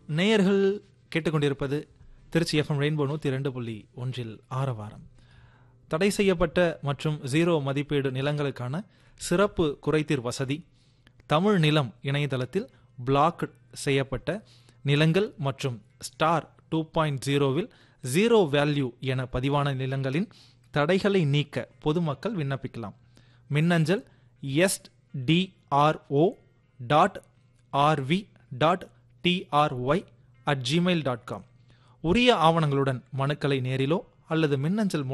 நேயர்கள் கேட்டுக்கொண்டிருப்பது Trichy FM rainbow நூற்றி ரெண்டு புள்ளி ஒன்றில் ஆரவாரம் தடை செய்யப்பட்ட மற்றும் ஜீரோ மதிப்பீடு நிலங்களுக்கான சிறப்பு குறைதீர் வசதி தமிழ் நிலம் இணையதளத்தில் பிளாக் செய்யப்பட்ட நிலங்கள் மற்றும் ஸ்டார் டூ பாயிண்ட் ஜீரோவில் ஜீரோ வேல்யூ என பதிவான நிலங்களின் தடைகளை நீக்க பொதுமக்கள் விண்ணப்பிக்கலாம் மின்னஞ்சல் SDRO dot RV dot DRY at Gmail dot com உரிய ஆவணங்களுடன் மனுக்களை நேரிலோ அல்லது மின்னஞ்சல்